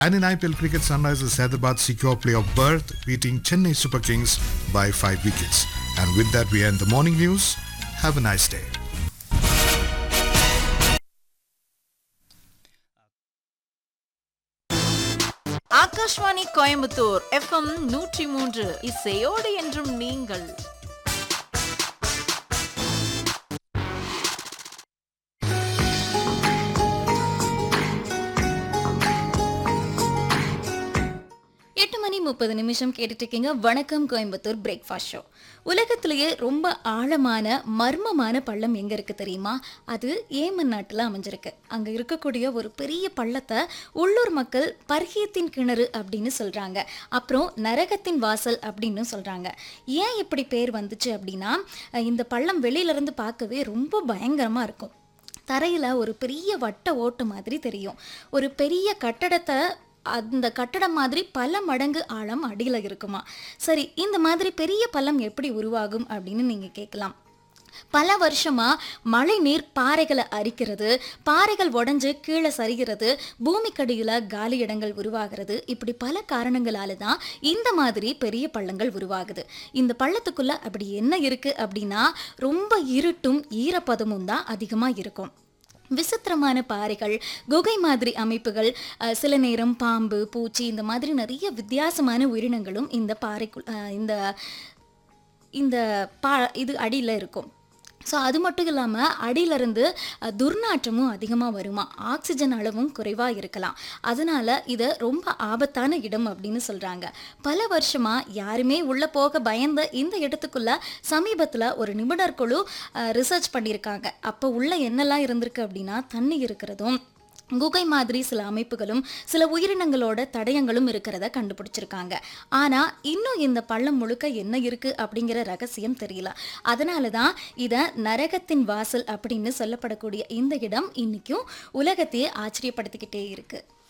And in IPL cricket, Sunrisers Hyderabad secure playoff berth, beating Chennai Super Kings by five wickets. And with that, we end the morning news. Have a nice day. Akashvani Coimbatore FM நூற்றி மூன்று இசையோடு என்றும் நீங்கள் எட்டு மணி முப்பது நிமிஷம் கேட்டுட்டு இருக்கீங்க வணக்கம் கோயம்புத்தூர் பிரேக்ஃபாஸ்ட் ஷோ உலகத்திலேயே ரொம்ப ஆழமான மர்மமான பள்ளம் எங்க இருக்கு தெரியுமா அது ஏமன் நாட்டில் அமைஞ்சிருக்கு அங்க இருக்கக்கூடிய ஒரு பெரிய பள்ளத்தை உள்ளூர் மக்கள் பர்ஹியத்தின் கிணறு அப்படின்னு சொல்றாங்க அப்புறம் நரகத்தின் வாசல் அப்படின்னு சொல்றாங்க ஏன் இப்படி பேர் வந்துச்சு அப்படின்னா அஹ் இந்த பள்ளம் வெளியில இருந்து பார்க்கவே ரொம்ப பயங்கரமா இருக்கும் தரையில் ஒரு பெரிய வட்ட ஓட்டு மாதிரி தெரியும் ஒரு பெரிய கட்டடத்தை அந்த கட்டடம் மாதிரி பல மடங்கு ஆழம் அடியில் இருக்குமா சரி இந்த மாதிரி பெரிய பள்ளம் எப்படி உருவாகும் அப்படின்னு நீங்கள் கேட்கலாம் பல வருஷமா மழை நீர் பாறைகளை அரிக்கிறது பாறைகள் உடைஞ்சு கீழே சரிகிறது பூமிக்கடியில் காலி இடங்கள் உருவாகிறது இப்படி பல காரணங்களால தான் இந்த மாதிரி பெரிய பள்ளங்கள் உருவாகுது இந்த பள்ளத்துக்குள்ள அப்படி என்ன இருக்கு அப்படின்னா ரொம்ப இருட்டும் ஈரப்பதமும் தான் அதிகமாக இருக்கும் விசித்திரமான பாறைகள் குகை மாதிரி அமைப்புகள் அஹ், சில நேரம் பாம்பு பூச்சி இந்த மாதிரி நிறைய வித்தியாசமான உயிரினங்களும் இந்த பாறைக்குள் அஹ், இந்த இந்த பா இது அடியில் இருக்கும் ஸோ அது மட்டும் இல்லாமல் அடியிலிருந்து அஹ், துர்நாற்றமும் அதிகமாக வருமா ஆக்சிஜன் அளவும் குறைவாக இருக்கலாம் அதனால் இதை ரொம்ப ஆபத்தான இடம் அப்படின்னு சொல்கிறாங்க பல வருஷமாக யாருமே உள்ளே போக பயந்த இந்த இடத்துக்குள்ள சமீபத்தில் ஒரு நிபுணர் குழு ரிசர்ச் பண்ணியிருக்காங்க அப்போ உள்ள என்னெல்லாம் இருந்திருக்கு அப்படின்னா தண்ணி இருக்கிறதும் குகை மாதிரி சில அமைப்புகளும் சில உயிரினங்களோட தடயங்களும் இருக்கிறத கண்டுபிடிச்சிருக்காங்க ஆனா இன்னும் இந்த பள்ளம் முழுக்க என்ன இருக்கு அப்படிங்கிற ரகசியம் தெரியல அதனால தான் இதை நரகத்தின் வாசல் அப்படின்னு சொல்லப்படக்கூடிய இந்த இடம் இன்னைக்கும் உலகத்தையே ஆச்சரியப்படுத்திக்கிட்டே இருக்கு